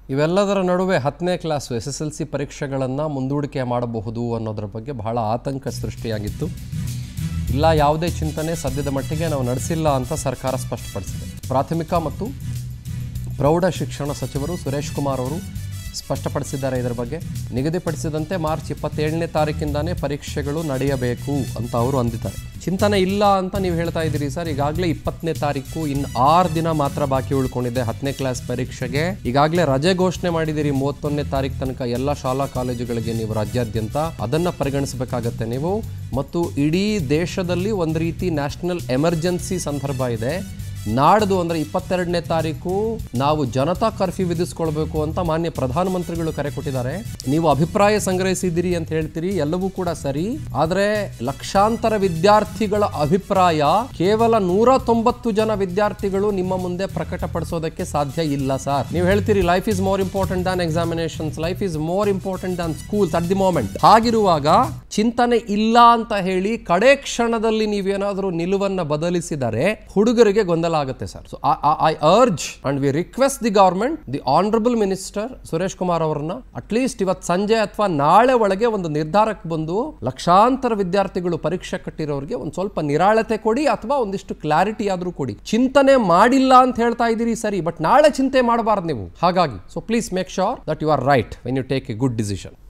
ಇವೆಲ್ಲದರ ನಡುವೆ ಹತ್ತನೇ class S S L C ಪರೀಕ್ಷೆಗಳನ್ನು ಮುಂದೂಡಿಕೆ ಮಾಡಬಹುದು ಅನ್ನೋದ್ರ ಬಗ್ಗೆ ಬಹಳ ಆತಂಕ ಸೃಷ್ಟಿಯಾಗಿತ್ತು ಇಲ್ಲ ಯಾವುದೇ ಚಿಂತನೆ ಸದ್ಯದ ಮಟ್ಟಿಗೆ ನಾವು ನಡೆಸಿಲ್ಲ ಅಂತ ಸರ್ಕಾರ ಸ್ಪಷ್ಟಪಡಿಸಿದೆ ಪ್ರಾಥಮಿಕ ಮತ್ತು ಪ್ರೌಢ ಶಿಕ್ಷಣ ಸಚಿವರು ಸುರೇಶ್ ಕುಮಾರ್ ಅವರು ಸ್ಪಷ್ಟಪಡಿಸಿದ್ದಾರೆ ಇದರ ಬಗ್ಗೆ ನಿಗದಿಪಡಿಸಿದಂತೆ ಮಾರ್ಚ್ ಇಪ್ಪತ್ತೇಳನೇ ತಾರೀಕಿಂದಾನೇ ಪರೀಕ್ಷೆಗಳು ನಡೆಯಬೇಕು ಅಂತ ಅವರು ಅಂದಿದ್ದಾರೆ ಚಿಂತನೆ ಇಲ್ಲ ಅಂತ ನೀವು ಹೇಳ್ತಾ ಇದ್ದೀರಿ ಸರ್ ಈಗಾಗಲೇ ಇಪ್ಪತ್ತನೇ ತಾರೀಕು ಇನ್ನು ಆರು ದಿನ ಮಾತ್ರ ಬಾಕಿ ಉಳ್ಕೊಂಡಿದೆ ಹತ್ತನೇ ಕ್ಲಾಸ್ ಪರೀಕ್ಷೆಗೆ ಈಗಾಗಲೇ ರಜೆ ಘೋಷಣೆ ಮಾಡಿದ್ದೀರಿ ಮೂವತ್ತೊಂದನೇ ತಾರೀಕು ತನಕ ಎಲ್ಲ ಶಾಲಾ ಕಾಲೇಜುಗಳಿಗೆ ನೀವು ರಾಜ್ಯಾದ್ಯಂತ ಅದನ್ನು ಪರಿಗಣಿಸಬೇಕಾಗತ್ತೆ ನೀವು ಮತ್ತು ಇಡೀ ದೇಶದಲ್ಲಿ ಒಂದು ರೀತಿ ನ್ಯಾಷನಲ್ ಎಮರ್ಜೆನ್ಸಿ ಸಂದರ್ಭ ಇದೆ ನಾಡ್ದು ಅಂದರೆ ಇಪ್ಪತ್ತೆರಡನೇ ತಾರೀಕು ನಾವು ಜನತಾ ಕರ್ಫ್ಯೂ ವಿಧಿಸ್ಕೊಳ್ಬೇಕು ಅಂತ ಮಾನ್ಯ ಪ್ರಧಾನಮಂತ್ರಿಗಳು ಕರೆ ಕೊಟ್ಟಿದ್ದಾರೆ ನೀವು ಅಭಿಪ್ರಾಯ ಸಂಗ್ರಹಿಸಿದ್ದೀರಿ ಅಂತ ಹೇಳ್ತೀರಿ ಎಲ್ಲವೂ ಕೂಡ ಸರಿ ಆದರೆ ಲಕ್ಷಾಂತರ ವಿದ್ಯಾರ್ಥಿಗಳ ಅಭಿಪ್ರಾಯ ಕೇವಲ ನೂರ ತೊಂಬತ್ತು ಜನ ವಿದ್ಯಾರ್ಥಿಗಳು ನಿಮ್ಮ ಮುಂದೆ ಪ್ರಕಟಪಡಿಸೋದಕ್ಕೆ ಸಾಧ್ಯ ಇಲ್ಲ ಸರ್ ನೀವು ಹೇಳ್ತೀರಿ life is more important than examinations life is more important than schools at the moment ಹಾಗಿರುವಾಗ ಚಿಂತನೆ ಇಲ್ಲ ಅಂತ ಹೇಳಿ ಕಡೆ ಕ್ಷಣದಲ್ಲಿ ನೀವೇನಾದರೂ ನಿಲುವನ್ನ ಬದಲಿಸಿದರೆ ಹುಡುಗರಿಗೆ ಗೊಂದಲ ಆಗುತ್ತೆ sir so I urge and we request the government the honourable minister Suresh Kumar ಅವರನ್ನ ಅಟ್ಲೀಸ್ಟ್ ಇವತ್ತು ಸಂಜೆ ಅಥವಾ ನಾಳೆ ಒಳಗೆ ಒಂದು ನಿರ್ಧಾರಕ್ಕೆ ಬಂದು ಲಕ್ಷಾಂತರ ವಿದ್ಯಾರ್ಥಿಗಳು ಪರೀಕ್ಷೆ ಕಟ್ಟಿರೋರಿಗೆ ಒಂದು ಸ್ವಲ್ಪ ನಿರಾಳತೆ ಕೊಡಿ ಅಥವಾ ಒಂದಿಷ್ಟು ಕ್ಲಾರಿಟಿ ಆದ್ರೂ ಕೊಡಿ ಚಿಂತನೆ ಮಾಡಿಲ್ಲ ಅಂತ ಹೇಳ್ತಾ ಇದ್ದೀರಿ ಸರಿ ಬಟ್ ನಾಳೆ ಚಿಂತೆ ಮಾಡಬಾರ್ದು ನೀವು ಹಾಗಾಗಿ so please make sure that you are right when you take a good decision